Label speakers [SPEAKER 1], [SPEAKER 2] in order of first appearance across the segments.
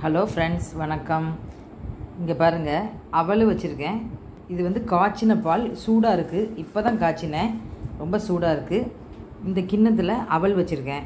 [SPEAKER 1] hello friends வணக்கம் இங்கே பாருங்கள் அவல் வச்சுருக்கேன் இது வந்து காய்ச்சின பால் சூடாக இருக்குது இப்போ தான் காய்ச்சினேன் ரொம்ப சூடாக இருக்குது இந்த கிண்ணத்தில் அவல் வச்சுருக்கேன்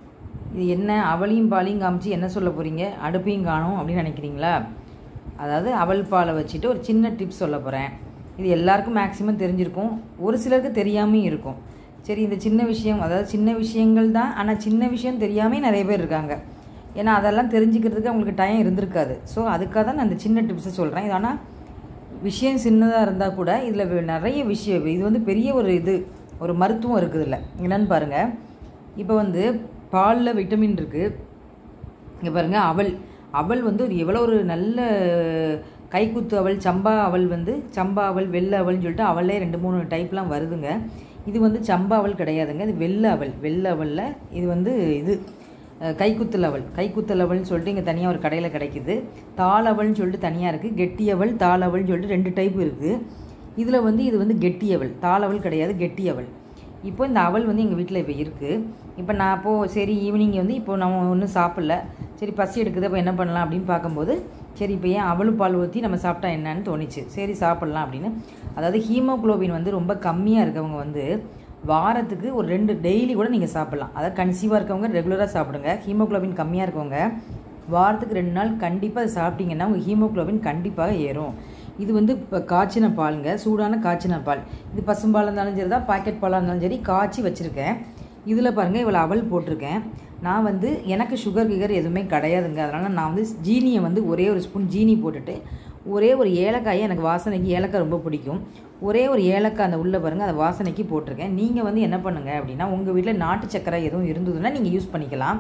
[SPEAKER 1] இது என்ன அவளையும் பாலையும் காமிச்சு என்ன சொல்ல போகிறீங்க அடுப்பையும் காணும் அப்படின்னு நினைக்கிறீங்களா அதாவது அவல் பாலை வச்சுட்டு ஒரு சின்ன டிப்ஸ் சொல்ல போகிறேன் இது எல்லாருக்கும் மேக்ஸிமம் தெரிஞ்சிருக்கும் ஒரு சிலருக்கு தெரியாமையும் இருக்கும் சரி இந்த சின்ன விஷயம் அதாவது சின்ன விஷயங்கள் தான் ஆனால் சின்ன விஷயம் தெரியாமல் நிறைய பேர் இருக்காங்க ஏன்னா அதெல்லாம் தெரிஞ்சுக்கிறதுக்கு அவங்களுக்கு டைம் இருந்திருக்காது ஸோ அதுக்காக தான் நான் இந்த சின்ன டிப்ஸை சொல்கிறேன் இது ஆனால் விஷயம் சின்னதாக இருந்தால் கூட இதில் நிறைய விஷயம் இது வந்து பெரிய ஒரு இது ஒரு மருத்துவம் இருக்குது இல்லை என்னன்னு பாருங்கள் இப்போ வந்து பாலில் விட்டமின் இருக்குது இங்கே பாருங்கள் அவல் அவல் வந்து ஒரு எவ்வளோ ஒரு நல்ல கைக்குத்து அவல் சம்பா அவல் வந்து சம்பா அவல் வெள்ளை அவல்னு சொல்லிட்டு அவல்லே ரெண்டு மூணு டைப்லாம் வருதுங்க இது வந்து சம்பா அவல் கிடையாதுங்க இது வெள்ளை அவல் வெள்ளை அவலில் இது வந்து இது அஹ், கைக்குத்து லெவல் கைக்குத்து லெவல்னு சொல்லிட்டு இங்கே தனியாக ஒரு கடையில் கிடைக்குது தாள் அவல்னு சொல்லிட்டு தனியாக இருக்குது கெட்டி அவல் தாள் அவல்னு சொல்லிட்டு ரெண்டு டைப் இருக்குது இதில் வந்து இது வந்து கெட்டி அவல் தாள் அவல் கிடையாது கெட்டி அவல் இப்போ இந்த அவல் வந்து எங்கள் வீட்டில் இப்போ இருக்குது இப்போ நான் அப்போது சரி ஈவினிங் வந்து இப்போ நம்ம ஒன்றும் சாப்பிடல சரி பசி எடுக்குது அப்போ என்ன பண்ணலாம் அப்படின்னு பார்க்கும்போது சரி இப்போ ஏன் அவலும் பால் ஊற்றி நம்ம சாப்பிட்டா என்னன்னு தோணுச்சு சரி சாப்பிட்லாம் அப்படின்னு அதாவது ஹீமோகுளோபின் வந்து ரொம்ப கம்மியாக இருக்கவங்க வந்து வாரத்துக்கு ஒரு ரெண்டு டெய்லி கூட நீங்கள் சாப்பிட்லாம் அதாவது கன்சீவாக இருக்கவங்க ரெகுலராக சாப்பிடுங்க ஹீமோகுளோபின் கம்மியாக இருக்கவங்க வாரத்துக்கு ரெண்டு நாள் கண்டிப்பாக அதை சாப்பிட்டீங்கன்னா உங்கள் ஹீமோகுளோபின் கண்டிப்பாக ஏறும் இது வந்து இப்போ காய்ச்சின பாலுங்க சூடான காய்ச்சின பால் இது பசும்பாலாக இருந்தாலும் சரி தான் பாக்கெட் பாலாக இருந்தாலும் சரி காய்ச்சி வச்சுருக்கேன் இதில் பாருங்கள் இவ்வளோ அவல் போட்டிருக்கேன் நான் வந்து எனக்கு சுகர் கிகர் எதுவுமே கிடையாதுங்க அதனால் நான் வந்து ஜீனியை வந்து ஒரே ஒரு ஸ்பூன் ஜீனி போட்டுட்டு ஒரே ஒரு ஏலக்காயை எனக்கு வாசனைக்கு ஏலக்காய் ரொம்ப பிடிக்கும் ஒரே ஒரு ஏலக்காய் அந்த உள்ளே பாருங்கள் அந்த வாசனைக்கு போட்டிருக்கேன் நீங்கள் வந்து என்ன பண்ணுங்கள் அப்படின்னா உங்கள் வீட்டில் நாட்டு சக்கரை எதுவும் இருந்ததுன்னா நீங்கள் யூஸ் பண்ணிக்கலாம்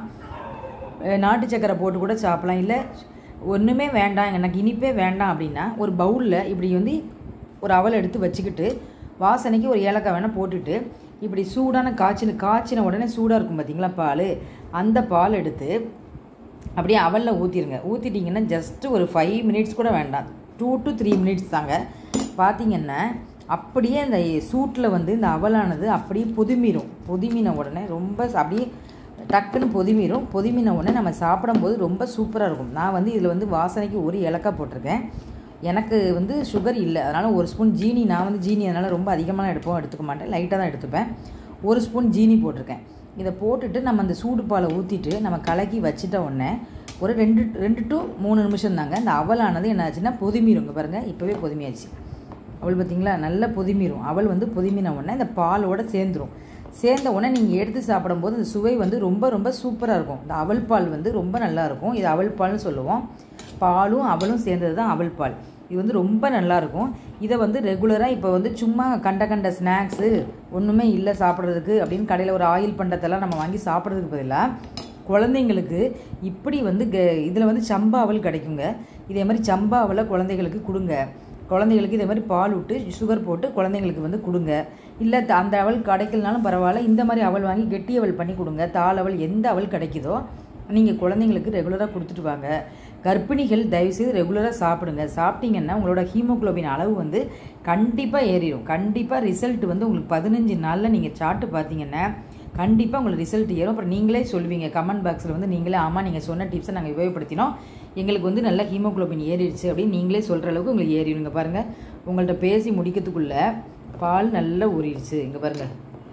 [SPEAKER 1] அஹ் நாட்டு சக்கரை போட்டு கூட சாப்பிடலாம் இல்லை ஒன்றுமே வேண்டாம் எனக்கு இனிப்பே வேண்டாம் அப்படின்னா ஒரு பவுலில் இப்படி வந்து ஒரு அவல் எடுத்து வச்சுக்கிட்டு வாசனைக்கு ஒரு ஏலக்காய் வேணால் போட்டுட்டு இப்படி சூடான காய்ச்சின காய்ச்சின உடனே சூடாக இருக்கும் பார்த்தீங்களா பால் அந்த பால் எடுத்து அப்படியே அவலில் ஊற்றிடுங்க ஊற்றிட்டிங்கன்னா ஜஸ்ட்டு ஒரு ஃபைவ் மினிட்ஸ் கூட வேண்டாம் டூ டு த்ரீ மினிட்ஸ் தாங்க பார்த்தீங்கன்னா அப்படியே அந்த சூட்டில் வந்து இந்த அவலானது அப்படியே பொதுமிரும் பொதுமின உடனே ரொம்ப ச- அப்படியே டக்குன்னு பொதுமிரும் பொதுமின உடனே நம்ம சாப்பிடும்போது ரொம்ப சூப்பராக இருக்கும் நான் வந்து இதில் வந்து வாசனைக்கு ஒரு ஏலக்காய் போட்டிருக்கேன் எனக்கு வந்து சுகர் இல்லை அதனால் ஒரு ஸ்பூன் ஜீனி நான் வந்து ஜீனி அதனால் ரொம்ப அதிகமாக எடுப்போம் எடுத்துக்க மாட்டேன் லைட்டாக தான் எடுத்துப்பேன் ஒரு ஸ்பூன் ஜீனி போட்டிருக்கேன் இதை போட்டுட்டு நம்ம அந்த சூடு பாலை ஊற்றிட்டு நம்ம கலக்கி வச்சிட்ட உடனே ஒரு ரெண்டு ரெண்டு டு மூணு நிமிஷம் தாங்க அந்த அவலானது என்ன ஆச்சுன்னா பொதுமிருங்க பாருங்கள் இப்போவே பொதுமையாச்சு அவள் பார்த்தீங்களா நல்லா பொதுமிரும் அவள் வந்து பொதுமின உடனே இந்த பாலோட சேர்ந்துரும் சேர்ந்த உடனே நீங்கள் எடுத்து சாப்பிடும்போது அந்த சுவை வந்து ரொம்ப ரொம்ப சூப்பராக இருக்கும் இந்த அவல் பால் வந்து ரொம்ப நல்லா இருக்கும் இது அவல் பால்னு சொல்லுவோம் பாலும் அவலும் சேர்ந்தது தான் அவல் பால் இது வந்து ரொம்ப நல்லா இருக்கும் இதை வந்து ரெகுலராக இப்போ வந்து சும்மா கண்ட கண்ட ஸ்நாக்ஸு ஒன்றுமே இல்லை சாப்பிட்றதுக்கு அப்படின்னு கடையில் ஒரு ஆயில் பண்டத்தெல்லாம் நம்ம வாங்கி சாப்பிட்றதுக்கு பதிலாக குழந்தைங்களுக்கு இப்படி வந்து க இதில் வந்து சம்பா அவல் கிடைக்குங்க இதே மாதிரி சம்பா அவலை குழந்தைகளுக்கு கொடுங்க குழந்தைகளுக்கு இதே மாதிரி பால் விட்டு சுகர் போட்டு குழந்தைங்களுக்கு வந்து கொடுங்க இல்லை த- அந்த அவல் கிடைக்கலனாலும் பரவாயில்ல இந்த மாதிரி அவல் வாங்கி கெட்டி அவல் பண்ணி கொடுங்க தாள் அவல் எந்த அவல் கிடைக்குதோ நீங்கள் குழந்தைங்களுக்கு ரெகுலராக கொடுத்துட்டு வாங்க கர்ப்பிணிகள் தயவுசெய்து ரெகுலராக சாப்பிடுங்க சாப்பிட்டீங்கன்னா உங்களோட ஹீமோகுளோபின் அளவு வந்து கண்டிப்பாக ஏறிடும் கண்டிப்பாக ரிசல்ட் வந்து உங்களுக்கு பதினஞ்சு நாளில் நீங்கள் சாப்பிட்டு பார்த்தீங்கன்னா கண்டிப்பாக உங்களுக்கு ரிசல்ட் ஏறும் அப்புறம் நீங்களே சொல்லுவீங்க கமெண்ட் பாக்ஸில் வந்து நீங்களே ஆமாம் நீங்கள் சொன்ன டிப்ஸை நாங்கள் உபயோகப்படுத்தினோம் எங்களுக்கு வந்து நல்ல ஹீமோகுளோபின் ஏறிடுச்சு அப்படின்னு நீங்களே சொல்கிற அளவுக்கு உங்களுக்கு ஏறிடுங்க பாருங்கள் உங்கள்கிட்ட பேசி முடிக்கிறதுக்குள்ளே பால் நல்லா ஊறிடுச்சு இங்கே பாருங்கள்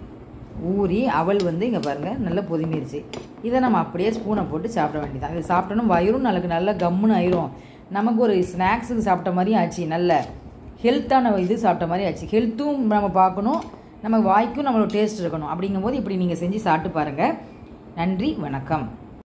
[SPEAKER 1] ஊறி அவல் வந்து இங்கே பாருங்கள் நல்லா பொதுமிருச்சு இதை நம்ம அப்படியே ஸ்பூனை போட்டு சாப்பிட வேண்டியதான் இதை சாப்பிட்டோன்னா வயிறும் நமக்கு நல்லா கம்முன்னு ஆயிரும் நமக்கு ஒரு ஸ்நாக்ஸுக்கு சாப்பிட்ட மாதிரி ஆச்சு நல்ல ஹெல்த்தான இது சாப்பிட்ட மாதிரி ஆச்சு ஹெல்த்தும் நம்ம பார்க்கணும் நம்ம வாய்க்கும் நம்மளோட டேஸ்ட் இருக்கணும் அப்படிங்கும்போது இப்படி நீங்கள் செஞ்சு சாப்பிட்டு பாருங்கள் நன்றி வணக்கம்